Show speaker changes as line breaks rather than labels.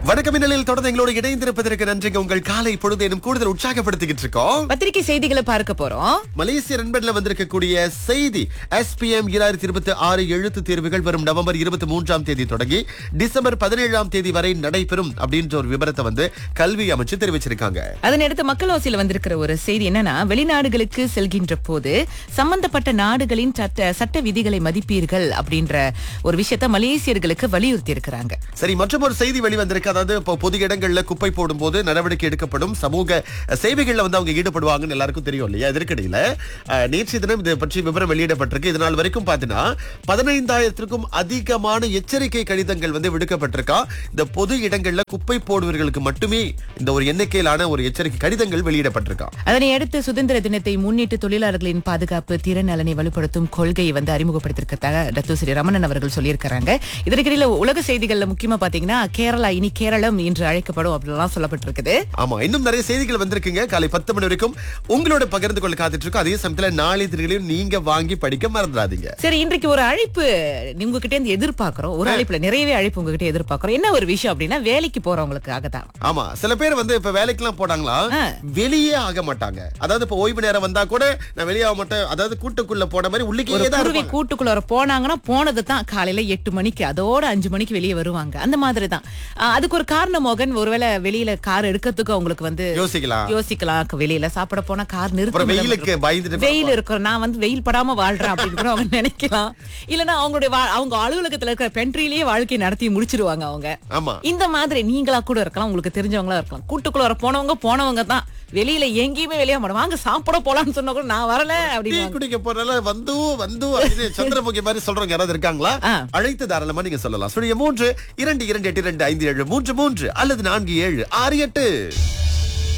வணக்கம் மின்னலில் தொடர்ந்து எங்களோடு இணைந்திருப்பதற்கு நன்றிங்க உங்கள் காலை பொழுதேனும் கூடுதல் உற்சாகப்படுத்திக்கிட்டு இருக்கோம்
பத்திரிகை செய்திகளை பார்க்க போறோம்
மலேசிய நண்பன்ல வந்திருக்கக்கூடிய செய்தி எஸ்பிஎம் இரண்டாயிரத்தி இருபத்தி ஆறு எழுத்து தேர்வுகள் வரும் நவம்பர் இருபத்தி மூன்றாம் தேதி தொடங்கி டிசம்பர் பதினேழாம் தேதி வரை நடைபெறும் அப்படின்ற ஒரு விவரத்தை வந்து கல்வி அமைச்சு தெரிவிச்சிருக்காங்க
அதனடுத்து மக்கள் ஓசியில வந்திருக்கிற ஒரு செய்தி என்னன்னா வெளிநாடுகளுக்கு செல்கின்ற போது சம்பந்தப்பட்ட நாடுகளின் சட்ட சட்ட விதிகளை மதிப்பீர்கள் அப்படின்ற ஒரு விஷயத்த மலேசியர்களுக்கு வலியுறுத்தி இருக்கிறாங்க
சரி மற்றும் ஒரு செய்தி வெளிவந்திருக்கு அதாவது இப்போ பொது இடங்கள்ல குப்பை போடும்போது நடவடிக்கை எடுக்கப்படும் சமூக சேவைகள்ல வந்து அவங்க ஈடுபடுவாங்கன்னு எல்லாருக்கும் தெரியும் இல்லையா இதற்கிடையில அஹ், நேற்றைய தினம் இதை பற்றி விவரம் வெளியிடப்பட்டிருக்கு இதனால் வரைக்கும் பார்த்தீங்கன்னா பதினைந்தாயிரத்திற்கும் அதிகமான எச்சரிக்கை கடிதங்கள் வந்து விடுக்கப்பட்டிருக்கா இந்த பொது இடங்கள்ல குப்பை போடுவர்களுக்கு மட்டுமே இந்த ஒரு எண்ணிக்கையிலான ஒரு எச்சரிக்கை கடிதங்கள் வெளியிடப்பட்டிருக்கா
அதனை அடுத்து சுதந்திர தினத்தை முன்னிட்டு தொழிலாளர்களின் பாதுகாப்பு திறன் நலனை வலுப்படுத்தும் கொள்கையை வந்து அறிமுகப்படுத்திருக்கிறதாக டத்து ஸ்ரீ ரமணன் அவர்கள் சொல்லியிருக்கிறாங்க இதற்கிடையில உலக செய்திகள்ல முக்கியமா பாத்தீங்கன்னா கேரளா இனி கேரளம் என்று அழைக்கப்படும் அப்படிலாம் சொல்லப்பட்டிருக்குது
ஆமா இன்னும் நிறைய செய்திகள் வந்திருக்குங்க காலை பத்து மணி வரைக்கும் உங்களோட பகிர்ந்து கொள்ள காத்துட்டு இருக்கோம் அதே சமயத்துல நாளிதழ்களையும் நீங்க வாங்கி படிக்க மறந்துடாதீங்க
சரி இன்றைக்கு ஒரு அழைப்பு உங்ககிட்ட இருந்து எதிர்பார்க்கிறோம் ஒரு அழைப்புல நிறையவே அழைப்பு உங்ககிட்ட எதிர்பார்க்கிறோம் என்ன ஒரு விஷயம் அப்படின்னா வேலைக்கு போறவங்களுக்காக தான்
ஆமா சில பேர் வந்து இப்ப வேலைக்கு எல்லாம் போட்டாங்களா
ஆ.
வெளியே ஆக மாட்டாங்க அதாவது இப்ப ஓய்வு நேரம் வந்தா கூட நான் வெளியே ஆக மாட்டேன் அதாவது கூட்டுக்குள்ள போன மாதிரி
ஒரு
உள்ளுக்கே தான்
குருவி
இருப்பாங்க.
கூட்டுக்குள்ள போனாங்கன்னா போனது தான் காலையில எட்டு மணிக்கு அதோட அஞ்சு மணிக்கு வெளியே வருவாங்க அந்த மாதிரி தான் ஆஹ் அதுக்கு ஒரு காரணம் மோகன் ஒருவேளை வெளியில கார் எடுக்கிறதுக்கு அவங்களுக்கு வந்து
யோசிக்கலாம்
யோசிக்கலாம் க- வெளியில சாப்பிட போனா கார்
அப்புறம்
நிறுத்த
வெயிலுக்கு பயந்துட்டு
வெயில் இருக்கிற நான் வந்து வெயில் படாம வாழ்றேன் அப்படின்னு கூட அவங்க நினைக்கலாம் இல்லனா அவங்களுடைய வா- அவங்க அலுவலகத்துல இருக்கிற பென்ட்ரிலேயே வாழ்க்கை நடத்தி முடிச்சிருவாங்க அவங்க
ஆமா
இந்த மாதிரி நீங்களா கூட இருக்கலாம் உங்களுக்கு தெரிஞ்சவங்களா இருக்கலாம் கூட்டுக்குள்ள வர போனவங்க போனவங்க தான் வெளியில எங்கேயுமே வெளியே மாட்டோம் வாங்க சாப்பிட போலாம்னு சொன்னா கூட நான் வரல
டீ
அப்படின்னு
குடிக்க போறதால வந்து வந்து அப்படின்னு சந்திரமுகி மாதிரி சொல்றவங்க யாராவது இருக்காங்களா
ஆ.
அழைத்து தாராளமா நீங்க சொல்லலாம் சுழிய மூன்று இரண்டு இரண்டு எட்டு இரண்டு ஐந்து ஏழு மூன்று மூன்று அல்லது நான்கு ஏழு ஆறு எட்டு